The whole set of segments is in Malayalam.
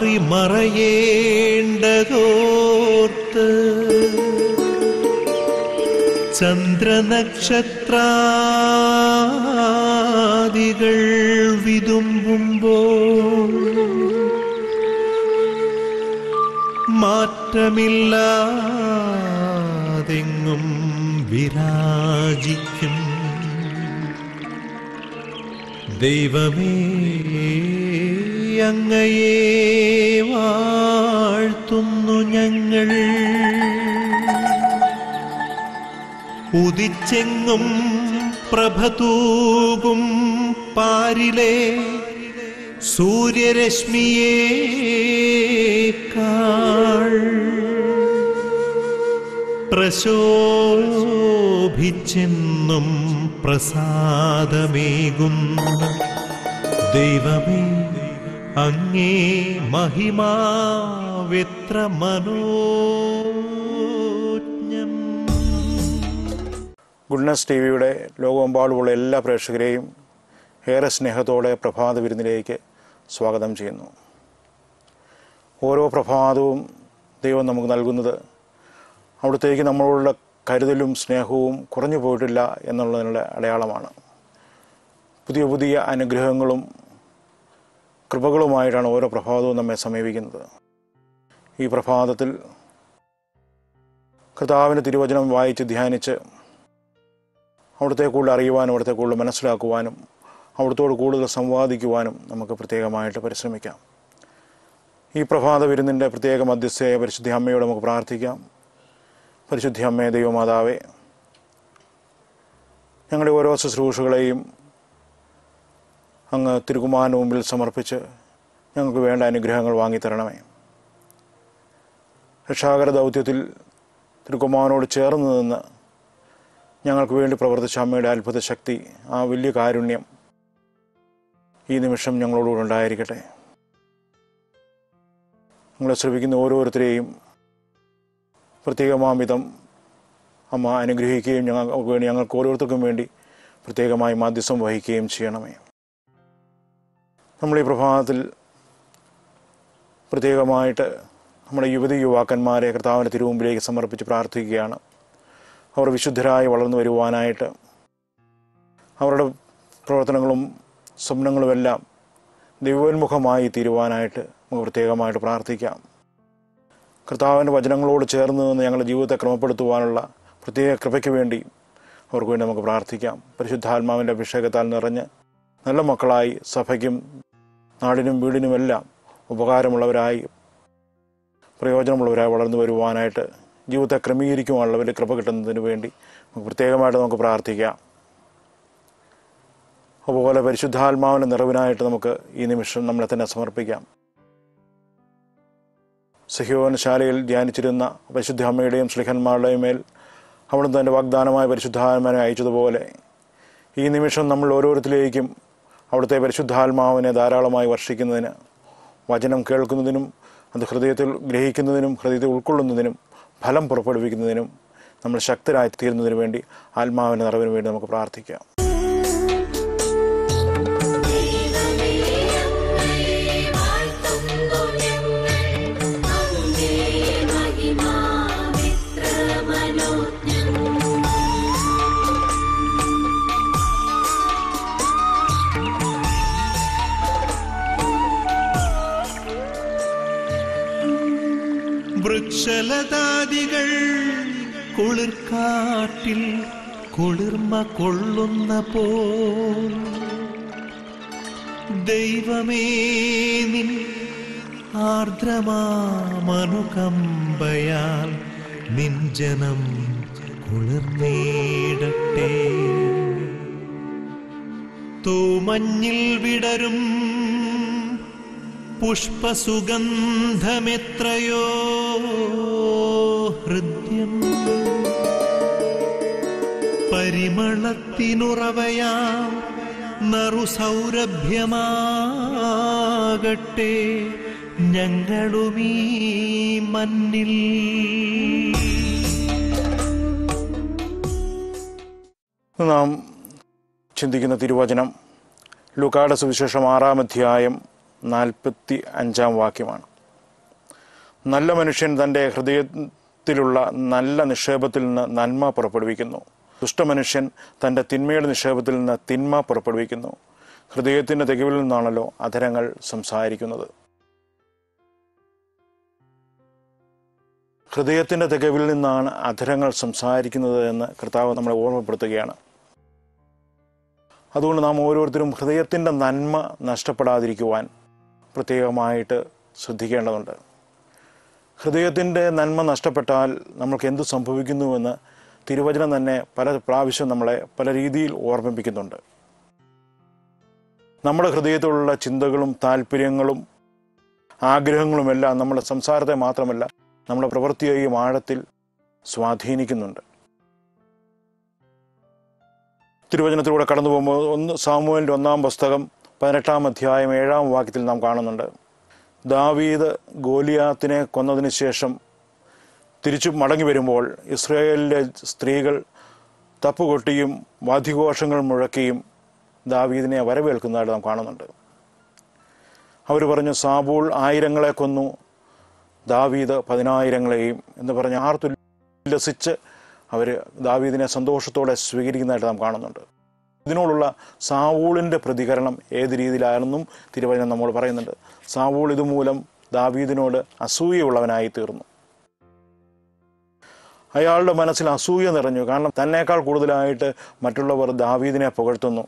മാറി മറയേണ്ടതോർത്ത് ചന്ദ്രനക്ഷത്രാദികൾ വിതുമ്പുമ്പോൾ മാറ്റമില്ലാതെങ്ങും വിരാജിക്കും ദൈവമേ അങ്ങയെ വാഴ്ത്തുന്നു ഞങ്ങൾ ഉദിച്ചെങ്ങും പ്രഭതൂകും പാരിലെ സൂര്യരശ്മിയേക്കാൾ പ്രശോഭിച്ചെന്നും പ്രസാദമേകുന്ന ദൈവമേ അങ്ങേ മഹിമാവെത്ര മനോജ്ഞം ഗുഡ്നസ് ടി വിയുടെ ലോകമെമ്പാടുമുള്ള എല്ലാ പ്രേക്ഷകരെയും ഏറെ സ്നേഹത്തോടെ പ്രഭാത വിരുന്നിലേക്ക് സ്വാഗതം ചെയ്യുന്നു ഓരോ പ്രഭാതവും ദൈവം നമുക്ക് നൽകുന്നത് അവിടത്തേക്ക് നമ്മളോടുള്ള കരുതലും സ്നേഹവും കുറഞ്ഞു പോയിട്ടില്ല എന്നുള്ളതിനുള്ള അടയാളമാണ് പുതിയ പുതിയ അനുഗ്രഹങ്ങളും കൃപകളുമായിട്ടാണ് ഓരോ പ്രഭാതവും നമ്മെ സമീപിക്കുന്നത് ഈ പ്രഭാതത്തിൽ കർത്താവിൻ്റെ തിരുവചനം വായിച്ച് ധ്യാനിച്ച് അവിടുത്തെ കൂടുതൽ അറിയുവാനും അവിടുത്തെ കൂടുതൽ മനസ്സിലാക്കുവാനും അവിടുത്തോട് കൂടുതൽ സംവാദിക്കുവാനും നമുക്ക് പ്രത്യേകമായിട്ട് പരിശ്രമിക്കാം ഈ പ്രഭാത വിരുന്നിൻ്റെ പ്രത്യേക മധ്യസ്ഥയായ പരിശുദ്ധി അമ്മയോട് നമുക്ക് പ്രാർത്ഥിക്കാം പരിശുദ്ധി അമ്മേ ദൈവമാതാവേ ഞങ്ങളുടെ ഓരോ ശുശ്രൂഷകളെയും അങ്ങ് തിരുകുമാരന് മുമ്പിൽ സമർപ്പിച്ച് ഞങ്ങൾക്ക് വേണ്ട അനുഗ്രഹങ്ങൾ വാങ്ങിത്തരണമേ രക്ഷാകര ദൗത്യത്തിൽ തിരുക്കുമാരനോട് ചേർന്ന് നിന്ന് ഞങ്ങൾക്ക് വേണ്ടി പ്രവർത്തിച്ച അമ്മയുടെ അത്ഭുത ശക്തി ആ വലിയ കാരുണ്യം ഈ നിമിഷം ഞങ്ങളോടുകൂടെ ഉണ്ടായിരിക്കട്ടെ ഞങ്ങളെ ശ്രമിക്കുന്ന ഓരോരുത്തരെയും പ്രത്യേകമാം വിധം അമ്മ അനുഗ്രഹിക്കുകയും ഞങ്ങൾക്ക് വേണ്ടി ഞങ്ങൾക്ക് ഓരോരുത്തർക്കും വേണ്ടി പ്രത്യേകമായി മാധ്യസ്ഥം വഹിക്കുകയും ചെയ്യണമേ നമ്മൾ ഈ പ്രഭാതത്തിൽ പ്രത്യേകമായിട്ട് നമ്മുടെ യുവതി യുവാക്കന്മാരെ കർത്താവിൻ്റെ തിരുമുമ്പിലേക്ക് സമർപ്പിച്ച് പ്രാർത്ഥിക്കുകയാണ് അവർ വിശുദ്ധരായി വളർന്നു വരുവാനായിട്ട് അവരുടെ പ്രവർത്തനങ്ങളും സ്വപ്നങ്ങളുമെല്ലാം ദൈവോന്മുഖമായി തീരുവാനായിട്ട് നമുക്ക് പ്രത്യേകമായിട്ട് പ്രാർത്ഥിക്കാം കർത്താവിൻ്റെ വചനങ്ങളോട് ചേർന്ന് നിന്ന് ഞങ്ങളുടെ ജീവിതത്തെ ക്രമപ്പെടുത്തുവാനുള്ള പ്രത്യേക കൃപയ്ക്ക് വേണ്ടി അവർക്ക് വേണ്ടി നമുക്ക് പ്രാർത്ഥിക്കാം പരിശുദ്ധാത്മാവിൻ്റെ അഭിഷേകത്താൽ നിറഞ്ഞ് നല്ല മക്കളായി സഭയ്ക്കും നാടിനും വീടിനുമെല്ലാം ഉപകാരമുള്ളവരായി പ്രയോജനമുള്ളവരായി വളർന്നു വരുവാനായിട്ട് ജീവിതത്തെ ക്രമീകരിക്കുവാനുള്ള വലിയ കൃപ കിട്ടുന്നതിന് വേണ്ടി നമുക്ക് പ്രത്യേകമായിട്ട് നമുക്ക് പ്രാർത്ഥിക്കാം അതുപോലെ പരിശുദ്ധാത്മാവിൻ്റെ നിറവിനായിട്ട് നമുക്ക് ഈ നിമിഷം നമ്മളെ തന്നെ സമർപ്പിക്കാം സഹ്യോൻ ശാലയിൽ ധ്യാനിച്ചിരുന്ന പരിശുദ്ധ അമ്മയുടെയും ശ്രീഹന്മാരുടെയും മേൽ അവിടുന്ന് തൻ്റെ വാഗ്ദാനമായ പരിശുദ്ധാത്മാവിനെ അയച്ചതുപോലെ ഈ നിമിഷം നമ്മൾ ഓരോരുത്തരിലേക്കും അവിടുത്തെ പരിശുദ്ധാത്മാവിനെ ധാരാളമായി വർഷിക്കുന്നതിന് വചനം കേൾക്കുന്നതിനും അത് ഹൃദയത്തിൽ ഗ്രഹിക്കുന്നതിനും ഹൃദയത്തിൽ ഉൾക്കൊള്ളുന്നതിനും ഫലം പുറപ്പെടുവിക്കുന്നതിനും നമ്മൾ ശക്തരായി തീരുന്നതിന് വേണ്ടി ആത്മാവിൻ്റെ നിറവിന് വേണ്ടി നമുക്ക് പ്രാർത്ഥിക്കാം വൃക്ഷലതാദികൾ കുളിർക്കാട്ടിൽ കുളിർമ കൊള്ളുന്ന പോൽ ദൈവമേ നിൻ ആർദ്രമാമനുകമ്പയാൽ നിൻ ജനം കുളിർന്നേടട്ടെ തൂമഞ്ഞിൽ വിടരും പുഷ്പസുഗന്ധമെത്രയോ ഹൃദ്യം പരിമളത്തിനുറവയാം നറുസൗരഭ്യമാകട്ടെ ഞങ്ങളുമീ മണ്ണിൽ ഇന്ന് നാം ചിന്തിക്കുന്ന തിരുവചനം ലുക്കായുടെ സുവിശേഷം ആറാം അധ്യായം നാൽപ്പത്തി അഞ്ചാം വാക്യമാണ് നല്ല മനുഷ്യൻ തൻ്റെ ഹൃദയത്തിലുള്ള നല്ല നിക്ഷേപത്തിൽ നിന്ന് നന്മ പുറപ്പെടുവിക്കുന്നു ദുഷ്ടമനുഷ്യൻ തൻ്റെ തിന്മയുടെ നിക്ഷേപത്തിൽ നിന്ന് തിന്മ പുറപ്പെടുവിക്കുന്നു ഹൃദയത്തിൻ്റെ തികവിൽ നിന്നാണല്ലോ അധരങ്ങൾ സംസാരിക്കുന്നത് ഹൃദയത്തിൻ്റെ തികവിൽ നിന്നാണ് അധരങ്ങൾ സംസാരിക്കുന്നത് എന്ന് കർത്താവ് നമ്മളെ ഓർമ്മപ്പെടുത്തുകയാണ് അതുകൊണ്ട് നാം ഓരോരുത്തരും ഹൃദയത്തിൻ്റെ നന്മ നഷ്ടപ്പെടാതിരിക്കുവാൻ പ്രത്യേകമായിട്ട് ശ്രദ്ധിക്കേണ്ടതുണ്ട് ഹൃദയത്തിൻ്റെ നന്മ നഷ്ടപ്പെട്ടാൽ നമ്മൾക്ക് എന്ത് സംഭവിക്കുന്നുവെന്ന് തിരുവചനം തന്നെ പല പ്രാവശ്യം നമ്മളെ പല രീതിയിൽ ഓർമ്മിപ്പിക്കുന്നുണ്ട് നമ്മുടെ ഹൃദയത്തിലുള്ള ചിന്തകളും താല്പര്യങ്ങളും ആഗ്രഹങ്ങളുമെല്ലാം നമ്മുടെ സംസാരത്തെ മാത്രമല്ല നമ്മുടെ പ്രവൃത്തിയെയും ആഴത്തിൽ സ്വാധീനിക്കുന്നുണ്ട് തിരുവചനത്തിലൂടെ കടന്നു പോകുമ്പോൾ ഒന്ന് സാമൂഹലിൻ്റെ ഒന്നാം പുസ്തകം പതിനെട്ടാം അധ്യായം ഏഴാം വാക്യത്തിൽ നാം കാണുന്നുണ്ട് ദാവീദ് ഗോലിയാത്തിനെ കൊന്നതിന് ശേഷം തിരിച്ചു മടങ്ങി വരുമ്പോൾ ഇസ്രായേലിലെ സ്ത്രീകൾ തപ്പുകൊട്ടിയും വാദ്യഘോഷങ്ങൾ മുഴക്കിയും ദാവീദിനെ വരവേൽക്കുന്നതായിട്ട് നാം കാണുന്നുണ്ട് അവർ പറഞ്ഞു സാബൂൾ ആയിരങ്ങളെ കൊന്നു ദാവീദ് പതിനായിരങ്ങളെയും എന്ന് പറഞ്ഞ് ആർത്തുല്ലസിച്ച് അവർ ദാവീദിനെ സന്തോഷത്തോടെ സ്വീകരിക്കുന്നതായിട്ട് നാം കാണുന്നുണ്ട് ഇതിനോടുള്ള സാവൂളിൻ്റെ പ്രതികരണം ഏത് രീതിയിലാണെന്നും തിരുവചനം നമ്മൾ പറയുന്നുണ്ട് സാവൂൾ ഇതുമൂലം ദാവീദിനോട് അസൂയുള്ളവനായി തീർന്നു അയാളുടെ മനസ്സിൽ അസൂയ നിറഞ്ഞു കാരണം തന്നേക്കാൾ കൂടുതലായിട്ട് മറ്റുള്ളവർ ദാവീദിനെ പുകഴ്ത്തുന്നു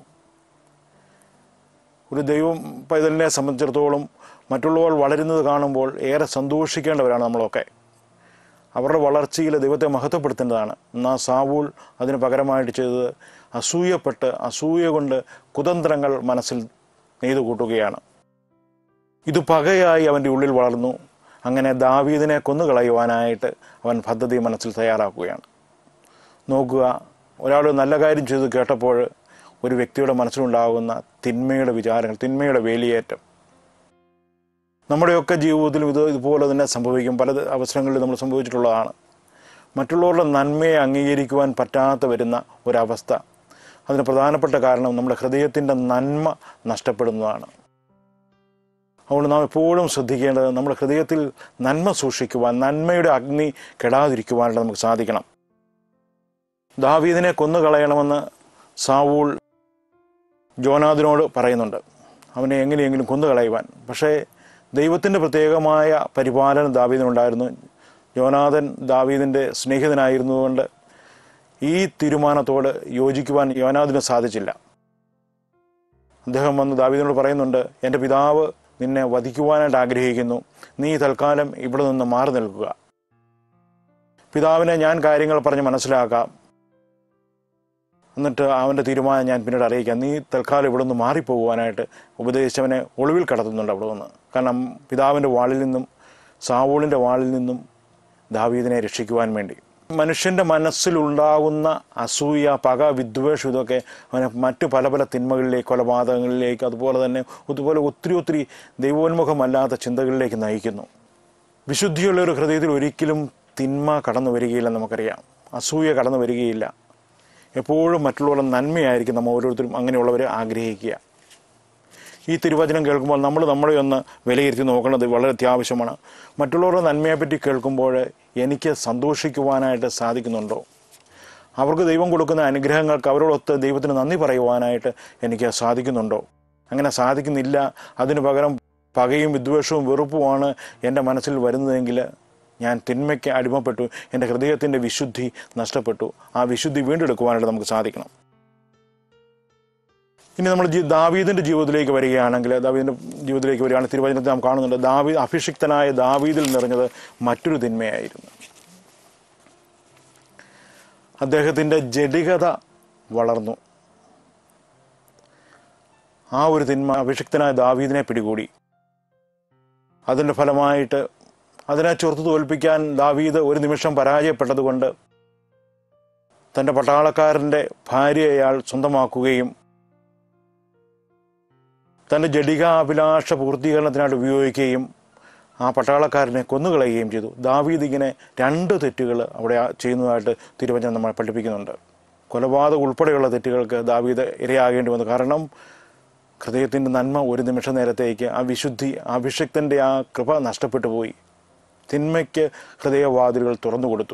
ഒരു ദൈവം പൈതലിനെ സംബന്ധിച്ചിടത്തോളം മറ്റുള്ളവർ വളരുന്നത് കാണുമ്പോൾ ഏറെ സന്തോഷിക്കേണ്ടവരാണ് നമ്മളൊക്കെ അവരുടെ വളർച്ചയിൽ ദൈവത്തെ മഹത്വപ്പെടുത്തേണ്ടതാണ് എന്നാൽ സാവൂൾ അതിന് പകരമായിട്ട് ചെയ്തത് അസൂയപ്പെട്ട് അസൂയ കൊണ്ട് കുതന്ത്രങ്ങൾ മനസ്സിൽ നെയ്തു കൂട്ടുകയാണ് ഇത് പകയായി അവൻ്റെ ഉള്ളിൽ വളർന്നു അങ്ങനെ ദാവീദിനെ കൊന്നുകളയുവാനായിട്ട് അവൻ പദ്ധതി മനസ്സിൽ തയ്യാറാക്കുകയാണ് നോക്കുക ഒരാൾ നല്ല കാര്യം ചെയ്ത് കേട്ടപ്പോൾ ഒരു വ്യക്തിയുടെ മനസ്സിലുണ്ടാകുന്ന തിന്മയുടെ വിചാരങ്ങൾ തിന്മയുടെ വേലിയേറ്റം നമ്മുടെയൊക്കെ ജീവിതത്തിലും ഇത് ഇതുപോലെ തന്നെ സംഭവിക്കും പല അവസരങ്ങളിൽ നമ്മൾ സംഭവിച്ചിട്ടുള്ളതാണ് മറ്റുള്ളവരുടെ നന്മയെ അംഗീകരിക്കുവാൻ പറ്റാത്ത വരുന്ന ഒരവസ്ഥ അതിന് പ്രധാനപ്പെട്ട കാരണം നമ്മുടെ ഹൃദയത്തിൻ്റെ നന്മ നഷ്ടപ്പെടുന്നതാണ് അതുകൊണ്ട് നാം എപ്പോഴും ശ്രദ്ധിക്കേണ്ടത് നമ്മുടെ ഹൃദയത്തിൽ നന്മ സൂക്ഷിക്കുവാൻ നന്മയുടെ അഗ്നി കെടാതിരിക്കുവാനായിട്ട് നമുക്ക് സാധിക്കണം ദാവീദിനെ കൊന്നുകളയണമെന്ന് സാവൂൾ ജോനാദിനോട് പറയുന്നുണ്ട് അവനെ എങ്ങനെയെങ്കിലും കൊന്നുകളയുവാൻ പക്ഷേ ദൈവത്തിൻ്റെ പ്രത്യേകമായ പരിപാലനം ദാവീദിനുണ്ടായിരുന്നു യോനാഥൻ ദാവീദിൻ്റെ സ്നേഹിതനായിരുന്നതുകൊണ്ട് ഈ തീരുമാനത്തോട് യോജിക്കുവാൻ യോനാഥിന് സാധിച്ചില്ല അദ്ദേഹം വന്ന് ദാവീദിനോട് പറയുന്നുണ്ട് എൻ്റെ പിതാവ് നിന്നെ വധിക്കുവാനായിട്ട് ആഗ്രഹിക്കുന്നു നീ തൽക്കാലം ഇവിടെ നിന്ന് മാറി നിൽക്കുക പിതാവിനെ ഞാൻ കാര്യങ്ങൾ പറഞ്ഞ് മനസ്സിലാക്കാം എന്നിട്ട് അവൻ്റെ തീരുമാനം ഞാൻ പിന്നീട് അറിയിക്കാം നീ തൽക്കാലം ഇവിടെ നിന്ന് മാറിപ്പോകുവാനായിട്ട് ഉപദേശിച്ചവനെ ഒളിവിൽ കടത്തുന്നുണ്ട് അവിടെ നിന്ന് കാരണം പിതാവിൻ്റെ വാളിൽ നിന്നും സാവൂളിൻ്റെ വാളിൽ നിന്നും ദാവീദിനെ രക്ഷിക്കുവാൻ വേണ്ടി മനുഷ്യൻ്റെ മനസ്സിലുണ്ടാകുന്ന അസൂയ പക വിദ്വേഷം ഇതൊക്കെ അവനെ മറ്റു പല പല തിന്മകളിലേക്ക് കൊലപാതകങ്ങളിലേക്ക് അതുപോലെ തന്നെ അതുപോലെ ഒത്തിരി ഒത്തിരി ദൈവോന്മുഖമല്ലാത്ത ചിന്തകളിലേക്ക് നയിക്കുന്നു വിശുദ്ധിയുള്ള ഒരു ഹൃദയത്തിൽ ഒരിക്കലും തിന്മ കടന്നു വരികയില്ല നമുക്കറിയാം അസൂയ കടന്നു വരികയില്ല എപ്പോഴും മറ്റുള്ളവരുടെ നന്മയായിരിക്കും നമ്മൾ ഓരോരുത്തരും അങ്ങനെയുള്ളവരെ ആഗ്രഹിക്കുക ഈ തിരുവചനം കേൾക്കുമ്പോൾ നമ്മൾ നമ്മളെ ഒന്ന് വിലയിരുത്തി നോക്കേണ്ടത് വളരെ അത്യാവശ്യമാണ് മറ്റുള്ളവരുടെ നന്മയെപ്പറ്റി കേൾക്കുമ്പോൾ എനിക്ക് സന്തോഷിക്കുവാനായിട്ട് സാധിക്കുന്നുണ്ടോ അവർക്ക് ദൈവം കൊടുക്കുന്ന അനുഗ്രഹങ്ങൾക്ക് അവരോടൊത്ത് ദൈവത്തിന് നന്ദി പറയുവാനായിട്ട് എനിക്ക് സാധിക്കുന്നുണ്ടോ അങ്ങനെ സാധിക്കുന്നില്ല അതിനു പകരം പകയും വിദ്വേഷവും വെറുപ്പുമാണ് എൻ്റെ മനസ്സിൽ വരുന്നതെങ്കിൽ ഞാൻ തിന്മയ്ക്ക് അടിമപ്പെട്ടു എൻ്റെ ഹൃദയത്തിൻ്റെ വിശുദ്ധി നഷ്ടപ്പെട്ടു ആ വിശുദ്ധി വീണ്ടെടുക്കുവാനായിട്ട് നമുക്ക് സാധിക്കണം ഇനി നമ്മൾ ജീ ദാവീദിൻ്റെ ജീവിതത്തിലേക്ക് വരികയാണെങ്കിൽ ദാവീദിൻ്റെ ജീവിതത്തിലേക്ക് വരികയാണെങ്കിൽ തിരുവചനത്തിൽ നാം കാണുന്നുണ്ട് ദാവീദ് അഭിഷിക്തനായ ദാവീദിൽ നിറഞ്ഞത് മറ്റൊരു തിന്മയായിരുന്നു അദ്ദേഹത്തിൻ്റെ ജഡികത വളർന്നു ആ ഒരു തിന്മ അഭിഷിക്തനായ ദാവീദിനെ പിടികൂടി അതിൻ്റെ ഫലമായിട്ട് അതിനെ ചെറുത്തു തോൽപ്പിക്കാൻ ദാവീദ് ഒരു നിമിഷം പരാജയപ്പെട്ടതുകൊണ്ട് തൻ്റെ പട്ടാളക്കാരൻ്റെ ഭാര്യയെ അയാൾ സ്വന്തമാക്കുകയും തൻ്റെ ജഡികാഭിലാഷ പൂർത്തീകരണത്തിനായിട്ട് ഉപയോഗിക്കുകയും ആ പട്ടാളക്കാരനെ കൊന്നുകളയുകയും ചെയ്തു ദാവീദ് ഇങ്ങനെ രണ്ട് തെറ്റുകൾ അവിടെ ചെയ്യുന്നതായിട്ട് തിരുവചനം നമ്മളെ പഠിപ്പിക്കുന്നുണ്ട് കൊലപാതകം ഉൾപ്പെടെയുള്ള തെറ്റുകൾക്ക് ദാവീദ് ഇരയാകേണ്ടി വന്നു കാരണം ഹൃദയത്തിൻ്റെ നന്മ ഒരു നിമിഷ നേരത്തേക്ക് ആ വിശുദ്ധി അഭിഷിക്തൻ്റെ ആ കൃപ നഷ്ടപ്പെട്ടു പോയി തിന്മയ്ക്ക് ഹൃദയവാതിലുകൾ തുറന്നു കൊടുത്തു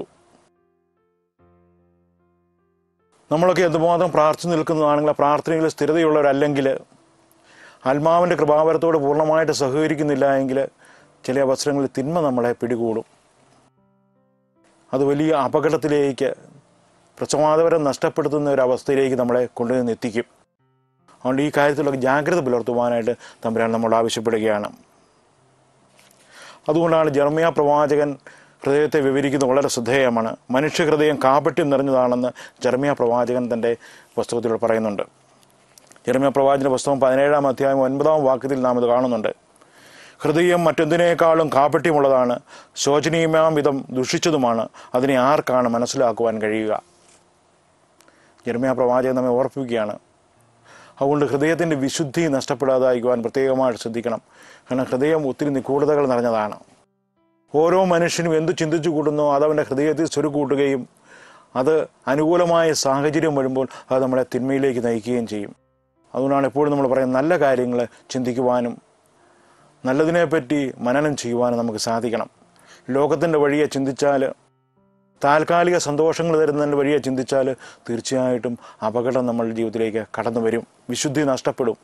നമ്മളൊക്കെ എന്തുമാത്രം പ്രാർത്ഥിച്ചു നിൽക്കുന്നതാണെങ്കിൽ ആ പ്രാർത്ഥനയിൽ സ്ഥിരതയുള്ളവരല്ലെങ്കിൽ ആത്മാവിൻ്റെ കൃപാവരത്തോട് പൂർണ്ണമായിട്ട് സഹകരിക്കുന്നില്ല എങ്കിൽ ചില അവസരങ്ങളിൽ തിന്മ നമ്മളെ പിടികൂടും അത് വലിയ അപകടത്തിലേക്ക് പ്രസമാതപരം നഷ്ടപ്പെടുത്തുന്ന ഒരു അവസ്ഥയിലേക്ക് നമ്മളെ കൊണ്ടുവന്ന് എത്തിക്കും അതുകൊണ്ട് ഈ കാര്യത്തിലൊക്കെ ജാഗ്രത പുലർത്തുവാനായിട്ട് തമ്പുരാൻ നമ്മോട് ആവശ്യപ്പെടുകയാണ് അതുകൊണ്ടാണ് ജർമ്മിയ പ്രവാചകൻ ഹൃദയത്തെ വിവരിക്കുന്നത് വളരെ ശ്രദ്ധേയമാണ് മനുഷ്യഹൃദയം കാപട്യം നിറഞ്ഞതാണെന്ന് ജർമ്മിയ പ്രവാചകൻ തൻ്റെ പുസ്തകത്തിൽ പറയുന്നുണ്ട് ജർമ്മിയ പ്രവാചകൻ്റെ പുസ്തകം പതിനേഴാം അധ്യായം ഒൻപതാം വാക്യത്തിൽ നാം ഇത് കാണുന്നുണ്ട് ഹൃദയം മറ്റെന്തിനേക്കാളും കാപട്യമുള്ളതാണ് ശോചനീയമാം വിധം ദുഷിച്ചതുമാണ് അതിനെ ആർക്കാണ് മനസ്സിലാക്കുവാൻ കഴിയുക ജർമ്മിയ പ്രവാചകൻ നമ്മെ ഓർപ്പിക്കുകയാണ് അതുകൊണ്ട് ഹൃദയത്തിൻ്റെ വിശുദ്ധി നഷ്ടപ്പെടാതായിരിക്കുവാൻ പ്രത്യേകമായിട്ട് ശ്രദ്ധിക്കണം കാരണം ഹൃദയം ഒത്തിരി നിഗൂഢതകൾ നിറഞ്ഞതാണ് ഓരോ മനുഷ്യനും എന്തു ചിന്തിച്ചു കൂട്ടുന്നോ അത് അവൻ്റെ ഹൃദയത്തിൽ സ്വരുക്കൂട്ടുകയും അത് അനുകൂലമായ സാഹചര്യം വരുമ്പോൾ അത് നമ്മളെ തിന്മയിലേക്ക് നയിക്കുകയും ചെയ്യും അതുകൊണ്ടാണ് എപ്പോഴും നമ്മൾ പറയുന്നത് നല്ല കാര്യങ്ങൾ ചിന്തിക്കുവാനും നല്ലതിനെപ്പറ്റി മനനം ചെയ്യുവാനും നമുക്ക് സാധിക്കണം ലോകത്തിൻ്റെ വഴിയെ ചിന്തിച്ചാൽ താൽക്കാലിക സന്തോഷങ്ങൾ തരുന്നതിൻ്റെ വഴിയെ ചിന്തിച്ചാൽ തീർച്ചയായിട്ടും അപകടം നമ്മളുടെ ജീവിതത്തിലേക്ക് കടന്നു വരും വിശുദ്ധി നഷ്ടപ്പെടും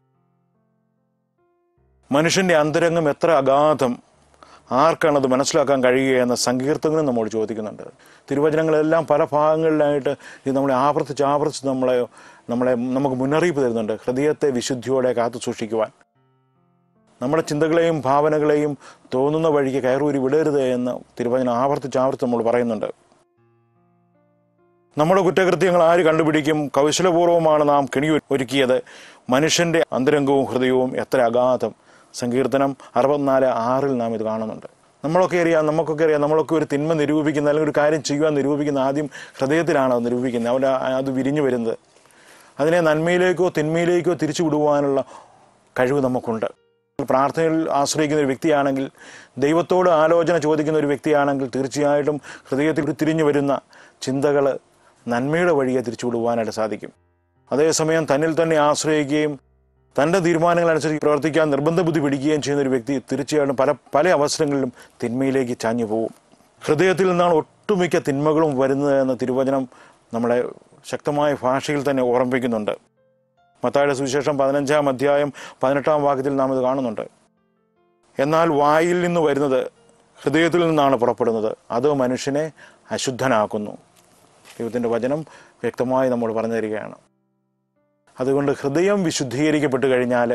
മനുഷ്യൻ്റെ അന്തരംഗം എത്ര അഗാധം ആർക്കാണ് അത് മനസ്സിലാക്കാൻ കഴിയുക എന്ന സങ്കീർത്തങ്ങളും നമ്മോട് ചോദിക്കുന്നുണ്ട് തിരുവചനങ്ങളെല്ലാം പല ഭാഗങ്ങളിലായിട്ട് ഇത് നമ്മളെ ആവർത്തിച്ച് ആവർത്തിച്ച് നമ്മളെ നമ്മളെ നമുക്ക് മുന്നറിയിപ്പ് തരുന്നുണ്ട് ഹൃദയത്തെ വിശുദ്ധിയോടെ കാത്തു സൂക്ഷിക്കുവാൻ നമ്മുടെ ചിന്തകളെയും ഭാവനകളെയും തോന്നുന്ന വഴിക്ക് കയറൂരി വിടരുത് എന്ന് തിരുവചനം ആവർത്തിച്ച് ആവർത്തിച്ച് നമ്മൾ പറയുന്നുണ്ട് നമ്മുടെ കുറ്റകൃത്യങ്ങൾ ആര് കണ്ടുപിടിക്കും കൗശലപൂർവ്വമാണ് നാം കെണി ഒരുക്കിയത് മനുഷ്യന്റെ അന്തരംഗവും ഹൃദയവും എത്ര അഗാധം സങ്കീർത്തനം അറുപത്തിനാല് ആറിൽ നാം ഇത് കാണുന്നുണ്ട് നമ്മളൊക്കെ അറിയാം നമുക്കൊക്കെ അറിയാം നമ്മളൊക്കെ ഒരു തിന്മ നിരൂപിക്കുന്ന അല്ലെങ്കിൽ ഒരു കാര്യം ചെയ്യുവാൻ നിരൂപിക്കുന്ന ആദ്യം ഹൃദയത്തിലാണ് അത് നിരൂപിക്കുന്നത് അവിടെ അത് വിരിഞ്ഞു വരുന്നത് അതിനെ നന്മയിലേക്കോ തിന്മയിലേക്കോ തിരിച്ചു വിടുവാനുള്ള കഴിവ് നമുക്കുണ്ട് പ്രാർത്ഥനയിൽ ആശ്രയിക്കുന്ന ഒരു വ്യക്തിയാണെങ്കിൽ ദൈവത്തോട് ആലോചന ചോദിക്കുന്ന ഒരു വ്യക്തിയാണെങ്കിൽ തീർച്ചയായിട്ടും ഹൃദയത്തിൽ തിരിഞ്ഞു വരുന്ന ചിന്തകൾ നന്മയുടെ വഴിയെ തിരിച്ചു വിടുവാനായിട്ട് സാധിക്കും അതേസമയം തന്നിൽ തന്നെ ആശ്രയിക്കുകയും തൻ്റെ തീരുമാനങ്ങളനുസരിച്ച് പ്രവർത്തിക്കാൻ നിർബന്ധ ബുദ്ധി പിടിക്കുകയും ചെയ്യുന്ന ഒരു വ്യക്തി തീർച്ചയായിട്ടും പല പല അവസരങ്ങളിലും തിന്മയിലേക്ക് ചാഞ്ഞു പോകും ഹൃദയത്തിൽ നിന്നാണ് ഒട്ടുമിക്ക തിന്മകളും വരുന്നത് എന്ന തിരുവചനം നമ്മളെ ശക്തമായ ഭാഷയിൽ തന്നെ ഓർമ്മിപ്പിക്കുന്നുണ്ട് മത്തായുടെ സുവിശേഷം പതിനഞ്ചാം അധ്യായം പതിനെട്ടാം വാക്യത്തിൽ നാം ഇത് കാണുന്നുണ്ട് എന്നാൽ വായിൽ നിന്ന് വരുന്നത് ഹൃദയത്തിൽ നിന്നാണ് പുറപ്പെടുന്നത് അത് മനുഷ്യനെ അശുദ്ധനാക്കുന്നു ദൈവത്തിൻ്റെ വചനം വ്യക്തമായി നമ്മോട് പറഞ്ഞു തരികയാണ് അതുകൊണ്ട് ഹൃദയം വിശുദ്ധീകരിക്കപ്പെട്ട് കഴിഞ്ഞാൽ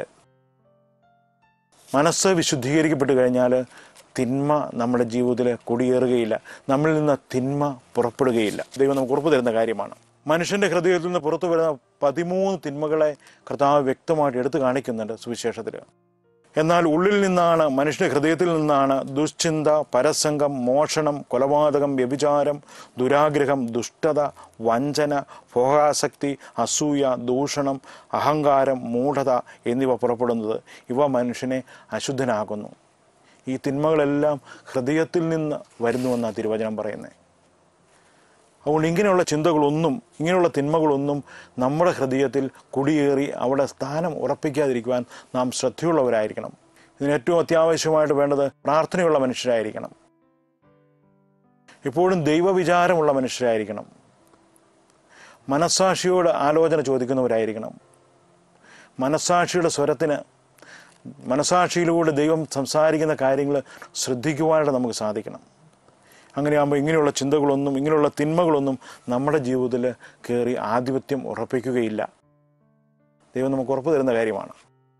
മനസ്സ് വിശുദ്ധീകരിക്കപ്പെട്ട് കഴിഞ്ഞാൽ തിന്മ നമ്മുടെ ജീവിതത്തിൽ കുടിയേറുകയില്ല നമ്മളിൽ നിന്ന് തിന്മ പുറപ്പെടുകയില്ല ദൈവം നമുക്ക് ഉറപ്പ് തരുന്ന കാര്യമാണ് മനുഷ്യന്റെ ഹൃദയത്തിൽ നിന്ന് പുറത്തു വരുന്ന പതിമൂന്ന് തിന്മകളെ കർത്താവ് വ്യക്തമായിട്ട് എടുത്തു കാണിക്കുന്നുണ്ട് സുവിശേഷത്തിൽ എന്നാൽ ഉള്ളിൽ നിന്നാണ് മനുഷ്യന്റെ ഹൃദയത്തിൽ നിന്നാണ് ദുശ്ചിന്ത പരസംഗം മോഷണം കൊലപാതകം വ്യഭിചാരം ദുരാഗ്രഹം ദുഷ്ടത വഞ്ചന ഭോഗാസക്തി അസൂയ ദൂഷണം അഹങ്കാരം മൂഢത എന്നിവ പുറപ്പെടുന്നത് ഇവ മനുഷ്യനെ അശുദ്ധനാകുന്നു ഈ തിന്മകളെല്ലാം ഹൃദയത്തിൽ നിന്ന് വരുന്നുവെന്നാണ് തിരുവചനം പറയുന്നത് അതുകൊണ്ട് ഇങ്ങനെയുള്ള ചിന്തകളൊന്നും ഇങ്ങനെയുള്ള തിന്മകളൊന്നും നമ്മുടെ ഹൃദയത്തിൽ കുടിയേറി അവിടെ സ്ഥാനം ഉറപ്പിക്കാതിരിക്കുവാൻ നാം ശ്രദ്ധയുള്ളവരായിരിക്കണം ഇതിന് ഏറ്റവും അത്യാവശ്യമായിട്ട് വേണ്ടത് പ്രാർത്ഥനയുള്ള മനുഷ്യരായിരിക്കണം എപ്പോഴും ദൈവവിചാരമുള്ള മനുഷ്യരായിരിക്കണം മനസ്സാക്ഷിയോട് ആലോചന ചോദിക്കുന്നവരായിരിക്കണം മനസ്സാക്ഷിയുടെ സ്വരത്തിന് മനസാക്ഷിയിലൂടെ ദൈവം സംസാരിക്കുന്ന കാര്യങ്ങൾ ശ്രദ്ധിക്കുവാനായിട്ട് നമുക്ക് സാധിക്കണം അങ്ങനെയാകുമ്പോൾ ഇങ്ങനെയുള്ള ചിന്തകളൊന്നും ഇങ്ങനെയുള്ള തിന്മകളൊന്നും നമ്മുടെ ജീവിതത്തിൽ കയറി ആധിപത്യം ഉറപ്പിക്കുകയില്ല ദൈവം നമുക്ക് ഉറപ്പ് തരുന്ന കാര്യമാണ്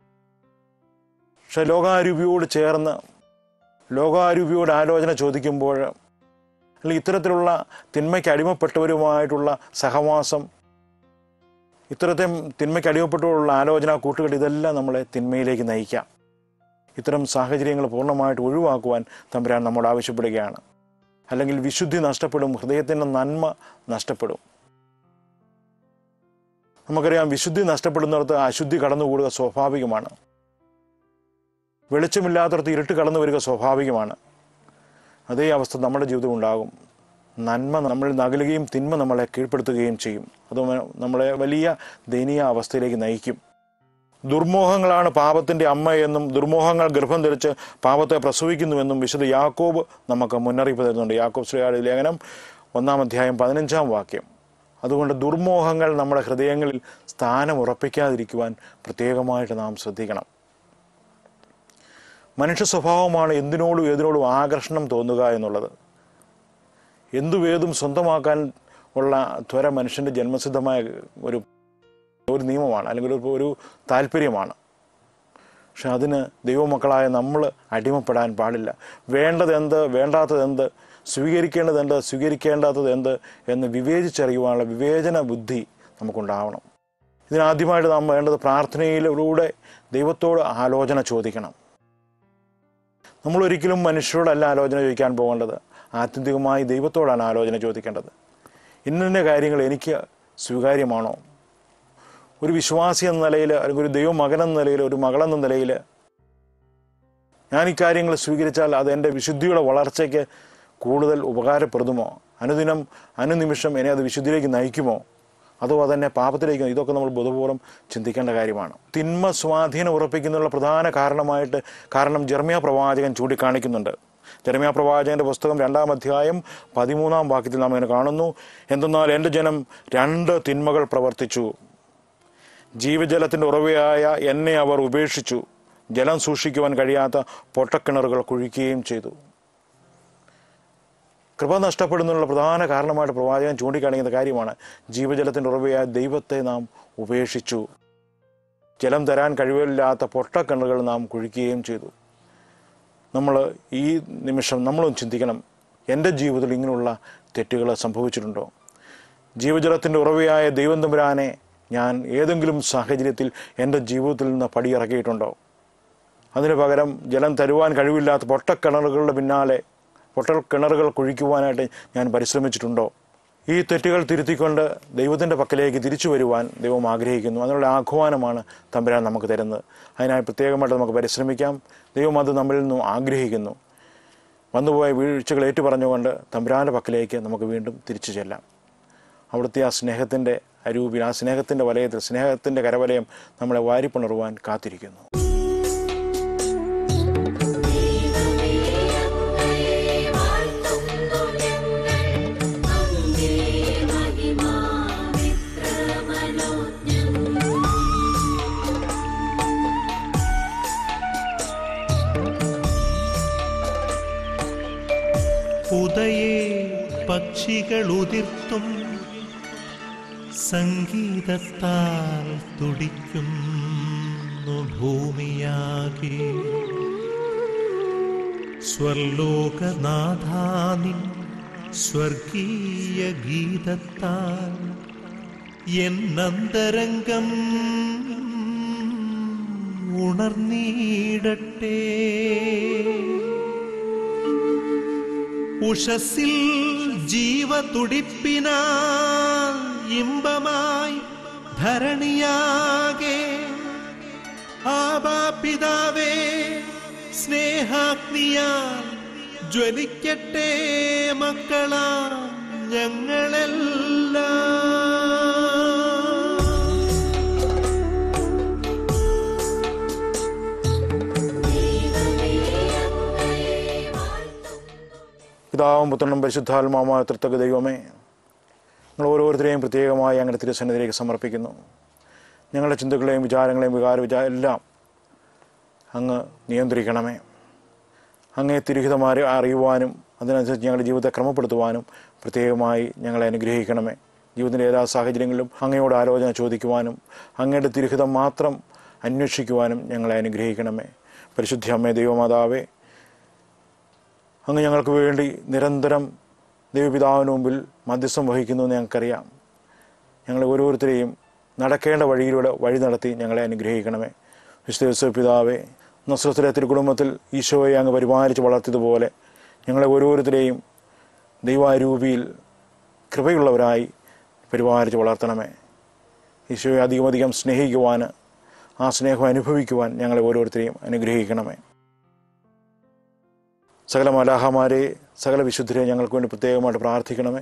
പക്ഷെ ലോകാരൂപിയോട് ചേർന്ന് ലോകാരൂപിയോട് ആലോചന ചോദിക്കുമ്പോൾ അല്ലെങ്കിൽ ഇത്തരത്തിലുള്ള തിന്മയ്ക്ക് അടിമപ്പെട്ടവരുമായിട്ടുള്ള സഹവാസം ഇത്തരത്തെ തിന്മയ്ക്ക് അടിമപ്പെട്ടുള്ള ആലോചന കൂട്ടുകെട്ട് ഇതെല്ലാം നമ്മളെ തിന്മയിലേക്ക് നയിക്കാം ഇത്തരം സാഹചര്യങ്ങൾ പൂർണ്ണമായിട്ട് ഒഴിവാക്കുവാൻ തമ്പുരാൻ നമ്മോട് ആവശ്യപ്പെടുകയാണ് അല്ലെങ്കിൽ വിശുദ്ധി നഷ്ടപ്പെടും ഹൃദയത്തിൻ്റെ നന്മ നഷ്ടപ്പെടും നമുക്കറിയാം വിശുദ്ധി നഷ്ടപ്പെടുന്നിടത്ത് അശുദ്ധി കടന്നുകൂടുക സ്വാഭാവികമാണ് വെളിച്ചമില്ലാത്തടത്ത് ഇരുട്ട് കടന്നു വരിക സ്വാഭാവികമാണ് അതേ അവസ്ഥ നമ്മുടെ ജീവിതം ഉണ്ടാകും നന്മ നമ്മളിൽ നകലുകയും തിന്മ നമ്മളെ കീഴ്പ്പെടുത്തുകയും ചെയ്യും അത് നമ്മളെ വലിയ ദയനീയ അവസ്ഥയിലേക്ക് നയിക്കും ദുർമോഹങ്ങളാണ് പാപത്തിൻ്റെ അമ്മയെന്നും ദുർമോഹങ്ങൾ ഗർഭം ധരിച്ച് പാപത്തെ പ്രസവിക്കുന്നുവെന്നും വിശുദ്ധ യാക്കോബ് നമുക്ക് മുന്നറിയിപ്പ് തരുന്നുണ്ട് യാക്കോബ് ശ്രീയാടി ലേഖനം ഒന്നാം അധ്യായം പതിനഞ്ചാം വാക്യം അതുകൊണ്ട് ദുർമോഹങ്ങൾ നമ്മുടെ ഹൃദയങ്ങളിൽ സ്ഥാനം ഉറപ്പിക്കാതിരിക്കുവാൻ പ്രത്യേകമായിട്ട് നാം ശ്രദ്ധിക്കണം മനുഷ്യ സ്വഭാവമാണ് എന്തിനോടും ഏതിനോടും ആകർഷണം തോന്നുക എന്നുള്ളത് എന്തും ഏതും സ്വന്തമാക്കാൻ ഉള്ള ത്വര മനുഷ്യൻ്റെ ജന്മസിദ്ധമായ ഒരു ഒരു നിയമമാണ് അല്ലെങ്കിൽ ഒരു ഒരു താല്പര്യമാണ് പക്ഷെ അതിന് ദൈവമക്കളായ നമ്മൾ അടിമപ്പെടാൻ പാടില്ല വേണ്ടത് എന്ത് വേണ്ടാത്തത് എന്ത് സ്വീകരിക്കേണ്ടത് എന്ത് സ്വീകരിക്കേണ്ടാത്തത് എന്ത് എന്ന് വിവേചിച്ചറിയുവാനുള്ള വിവേചന ബുദ്ധി നമുക്കുണ്ടാവണം ഇതിനാദ്യമായിട്ട് നാം വേണ്ടത് പ്രാർത്ഥനയിലൂടെ ദൈവത്തോട് ആലോചന ചോദിക്കണം നമ്മൾ ഒരിക്കലും മനുഷ്യരോടല്ല ആലോചന ചോദിക്കാൻ പോകേണ്ടത് ആത്യന്തികമായി ദൈവത്തോടാണ് ആലോചന ചോദിക്കേണ്ടത് ഇന്ന കാര്യങ്ങൾ എനിക്ക് സ്വീകാര്യമാണോ ഒരു വിശ്വാസി എന്ന നിലയിൽ അല്ലെങ്കിൽ ഒരു ദൈവമകൻ എന്ന നിലയിൽ ഒരു മകളെന്ന നിലയിൽ ഞാൻ ഈ കാര്യങ്ങൾ സ്വീകരിച്ചാൽ അത് എൻ്റെ വിശുദ്ധിയുടെ വളർച്ചയ്ക്ക് കൂടുതൽ ഉപകാരപ്രദമോ അനുദിനം അനുനിമിഷം എന്നെ അത് വിശുദ്ധിയിലേക്ക് നയിക്കുമോ അതോ അതെന്നെ പാപത്തിലേക്ക് നയി- ഇതൊക്കെ നമ്മൾ ബോധപൂർവ്വം ചിന്തിക്കേണ്ട കാര്യമാണ് തിന്മ സ്വാധീനം ഉറപ്പിക്കുന്നതിനുള്ള പ്രധാന കാരണമായിട്ട് കാരണം ജർമ്മിയ പ്രവാചകൻ ചൂണ്ടിക്കാണിക്കുന്നുണ്ട് ജർമ്മിയ പ്രവാചകന്റെ പുസ്തകം രണ്ടാം അധ്യായം പതിമൂന്നാം വാക്യത്തിൽ നാം ഇങ്ങനെ കാണുന്നു എന്തെന്നാൽ എൻ്റെ ജനം രണ്ട് തിന്മകൾ പ്രവർത്തിച്ചു ജീവജലത്തിൻ്റെ ഉറവയായ എന്നെ അവർ ഉപേക്ഷിച്ചു ജലം സൂക്ഷിക്കുവാൻ കഴിയാത്ത പൊട്ടക്കിണറുകൾ കുഴിക്കുകയും ചെയ്തു കൃപ നഷ്ടപ്പെടുന്നതിനുള്ള പ്രധാന കാരണമായിട്ട് പ്രവാചകൻ ചൂണ്ടിക്കാണിക്കുന്ന കാര്യമാണ് ജീവജലത്തിൻ്റെ ഉറവയായ ദൈവത്തെ നാം ഉപേക്ഷിച്ചു ജലം തരാൻ കഴിവില്ലാത്ത പൊട്ടക്കിണറുകൾ നാം കുഴിക്കുകയും ചെയ്തു നമ്മൾ ഈ നിമിഷം നമ്മളും ചിന്തിക്കണം എൻ്റെ ജീവിതത്തിൽ ഇങ്ങനെയുള്ള തെറ്റുകൾ സംഭവിച്ചിട്ടുണ്ടോ ജീവജലത്തിൻ്റെ ഉറവയായ ദൈവം തമ്പുരാനെ ഞാൻ ഏതെങ്കിലും സാഹചര്യത്തിൽ എൻ്റെ ജീവിതത്തിൽ നിന്ന് പടിയിറക്കിയിട്ടുണ്ടോ അതിനു പകരം ജലം തരുവാൻ കഴിവില്ലാത്ത പൊട്ടക്കിണറുകളുടെ പിന്നാലെ പൊട്ടക്കിണറുകൾ കുഴിക്കുവാനായിട്ട് ഞാൻ പരിശ്രമിച്ചിട്ടുണ്ടോ ഈ തെറ്റുകൾ തിരുത്തിക്കൊണ്ട് ദൈവത്തിൻ്റെ പക്കലേക്ക് തിരിച്ചു വരുവാൻ ദൈവം ആഗ്രഹിക്കുന്നു അതിനുള്ള ആഹ്വാനമാണ് തമ്പുരാൻ നമുക്ക് തരുന്നത് അതിനായി പ്രത്യേകമായിട്ട് നമുക്ക് പരിശ്രമിക്കാം ദൈവം അത് നമ്മളിൽ നിന്നും ആഗ്രഹിക്കുന്നു വന്നുപോയ വീഴ്ചകൾ ഏറ്റുപറഞ്ഞുകൊണ്ട് തമ്പുരാൻ്റെ പക്കലേക്ക് നമുക്ക് വീണ്ടും തിരിച്ചു ചെല്ലാം അവിടുത്തെ ആ സ്നേഹത്തിൻ്റെ അരൂപിൽ ആ സ്നേഹത്തിൻ്റെ വലയത്തിൽ സ്നേഹത്തിൻ്റെ കരവലയം നമ്മളെ വാരിപ്പുണർവാൻ കാത്തിരിക്കുന്നു ദൈവമേ അങ്ങയെ വാഴ്ത്തുന്നു ഞങ്ങൾ അങ്ങേ മഹിമാവിത്ര മനോജ്ഞം ഉദയേ പക്ഷികൾ ഉതിർത്തും സംഗീതത്താൽ തുടിക്കുന്നു ഭൂമിയാകെ സ്വർലോകനാഥാനിൻ സ്വർഗീയ ഗീതത്താൽ എന്നന്തരംഗം ഉണർന്നീടട്ടെ ഉഷസിൽ ജീവതുടിപ്പിനാ ഇമ്പമായി ധരണിയാകെ ആബാപിതാവേ സ്നേഹാഗ്നിയാൽ ജ്വലിക്കട്ടെ മക്കളാ ഞങ്ങളെല്ലാം ദൈവമേ അങ്ങയെ വാഴ്ത്തുന്നു പിതാവും പുത്രനും പരിശുദ്ധാത്മാവുമായ തൃത്തക ദൈവമേ നിങ്ങൾ ഓരോരുത്തരെയും പ്രത്യേകമായി ഞങ്ങളുടെ തിരുസന്നിധിയിലേക്ക് സമർപ്പിക്കുന്നു ഞങ്ങളുടെ ചിന്തകളെയും വിചാരങ്ങളെയും വികാര വിചാര എല്ലാം അങ്ങ് നിയന്ത്രിക്കണമേ അങ്ങേ തിരുഹിതമാരെ അറിയുവാനും അതിനനുസരിച്ച് ഞങ്ങളുടെ ജീവിതത്തെ ക്രമപ്പെടുത്തുവാനും പ്രത്യേകമായി ഞങ്ങളെ അനുഗ്രഹിക്കണമേ ജീവിതത്തിൻ്റെ എല്ലാ സാഹചര്യങ്ങളിലും അങ്ങയോട് ആലോചന ചോദിക്കുവാനും അങ്ങയുടെ തിരുഹിതം മാത്രം അന്വേഷിക്കുവാനും ഞങ്ങളെ അനുഗ്രഹിക്കണമേ പരിശുദ്ധ അമ്മേ ദൈവമാതാവേ അങ്ങ് ഞങ്ങൾക്ക് വേണ്ടി നിരന്തരം ദൈവപിതാവിന് മുമ്പിൽ മധ്യസ്ഥം വഹിക്കുന്നു എന്ന് ഞങ്ങൾക്കറിയാം ഞങ്ങളെ ഓരോരുത്തരെയും നടക്കേണ്ട വഴിയിലൂടെ വഴി നടത്തി ഞങ്ങളെ അനുഗ്രഹിക്കണമേ വിശുദ്ധ പിതാവേ നസ്രത്തിലെ തിരുകുടുംബത്തിൽ ഈശോയെ അങ്ങ് പരിപാലിച്ച് വളർത്തിയതുപോലെ ഞങ്ങളെ ഓരോരുത്തരെയും ദൈവാരൂപിയിൽ കൃപയുള്ളവരായി പരിപാലിച്ച് വളർത്തണമേ ഈശോയെ അധികമധികം സ്നേഹിക്കുവാൻ ആ സ്നേഹം അനുഭവിക്കുവാൻ ഞങ്ങളെ ഓരോരുത്തരെയും അനുഗ്രഹിക്കണമേ സകല മലാഹമാരെ സകല വിശുദ്ധരെ ഞങ്ങൾക്ക് വേണ്ടി പ്രത്യേകമായിട്ട് പ്രാർത്ഥിക്കണമേ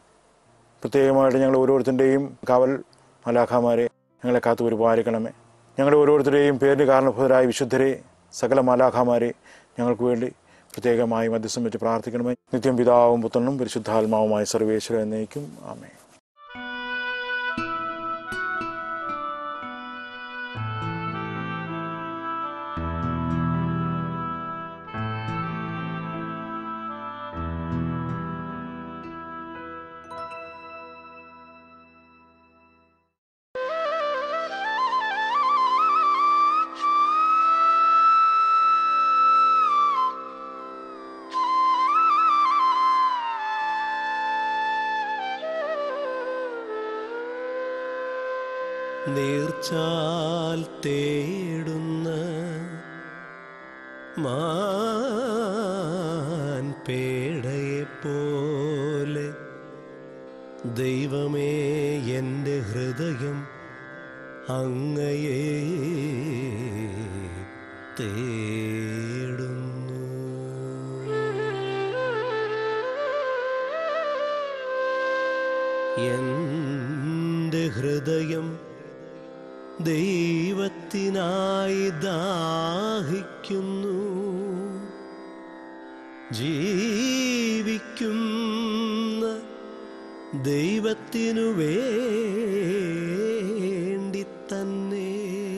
പ്രത്യേകമായിട്ട് ഞങ്ങൾ ഓരോരുത്തൻ്റെയും കാവൽ മലാഖമാരെ ഞങ്ങളെ കാത്തു പരിപാലിക്കണമേ ഞങ്ങളുടെ ഓരോരുത്തരെയും പേരിന് കാരണഭൂതരായ വിശുദ്ധരെ സകല മാലാഖാമാരെ ഞങ്ങൾക്ക് വേണ്ടി പ്രത്യേകമായി മധ്യസ്ഥം വെച്ച് പ്രാർത്ഥിക്കണമേ നിത്യം പിതാവും പുത്രനും പരിശുദ്ധാത്മാവുമായ സർവേശ്വര എന്നേക്കും ആമേ നീർച്ചാൽ തേടുന്ന മാൻ പേടയെ പോലെ ദൈവമേ എൻ്റെ ഹൃദയം അങ്ങയെ തേടുന്നു എൻ്റെ ഹൃദയം ദൈവത്തിനായി ദാഹിക്കുന്നു ജീവിക്കുന്ന ദൈവത്തിനു വേണ്ടി തന്നെ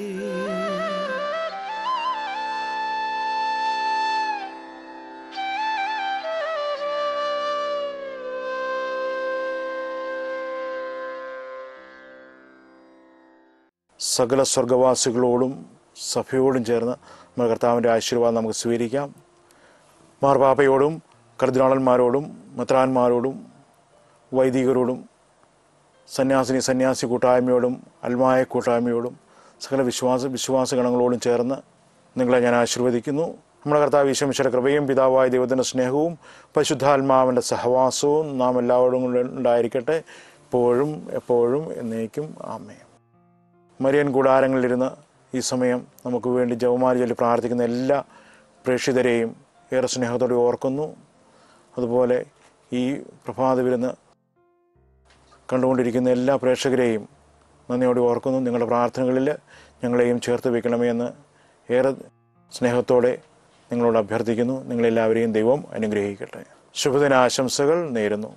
സകല സ്വർഗവാസികളോടും സഭയോടും ചേർന്ന് നമ്മുടെ കർത്താവിൻ്റെ ആശീർവാദം നമുക്ക് സ്വീകരിക്കാം മാർപാപ്പയോടും കർദിനാളന്മാരോടും മെത്രാന്മാരോടും വൈദികരോടും സന്യാസിനി സന്യാസി കൂട്ടായ്മയോടും അൽമായ കൂട്ടായ്മയോടും സകല വിശ്വാസ വിശ്വാസഗണങ്ങളോടും ചേർന്ന് നിങ്ങളെ ഞാൻ ആശീർവദിക്കുന്നു നമ്മുടെ കർത്താവ് ഈശ്വമിശ്വര കൃപയും പിതാവായ ദൈവത്തിൻ്റെ സ്നേഹവും പരിശുദ്ധാത്മാവിൻ്റെ സഹവാസവും നാം എല്ലാവരോടും കൂടെ ഉണ്ടായിരിക്കട്ടെ എപ്പോഴും എപ്പോഴും എന്നേക്കും ആമേ മരിയൻ കൂടാരങ്ങളിലിരുന്ന് ഈ സമയം നമുക്ക് വേണ്ടി ജവമാരി ചൊല്ലി പ്രാർത്ഥിക്കുന്ന എല്ലാ പ്രേക്ഷിതരെയും ഏറെ സ്നേഹത്തോടെ ഓർക്കുന്നു അതുപോലെ ഈ പ്രഭാത വിരുന്ന് കണ്ടുകൊണ്ടിരിക്കുന്ന എല്ലാ പ്രേക്ഷകരെയും നന്ദിയോടെ ഓർക്കുന്നു നിങ്ങളുടെ പ്രാർത്ഥനകളിൽ ഞങ്ങളെയും ചേർത്ത് വയ്ക്കണമേ എന്ന് ഏറെ സ്നേഹത്തോടെ നിങ്ങളോട് അഭ്യർത്ഥിക്കുന്നു നിങ്ങളെല്ലാവരെയും ദൈവം അനുഗ്രഹിക്കട്ടെ ശുഭദിന ആശംസകൾ നേരുന്നു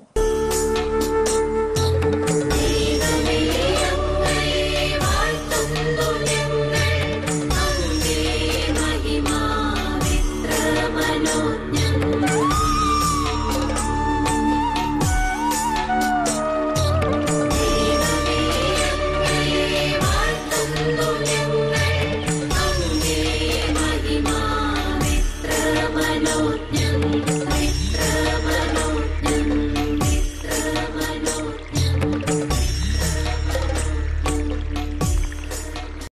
വാഴ്ത്തുന്നു ഞങ്ങൾ അങ്ങേ മഹിമാവിത്ര മനോജ്ഞം വാഴ്ത്തുന്നു ഞങ്ങൾ അങ്ങേ മഹിമാവിത്ര മനോജ്ഞം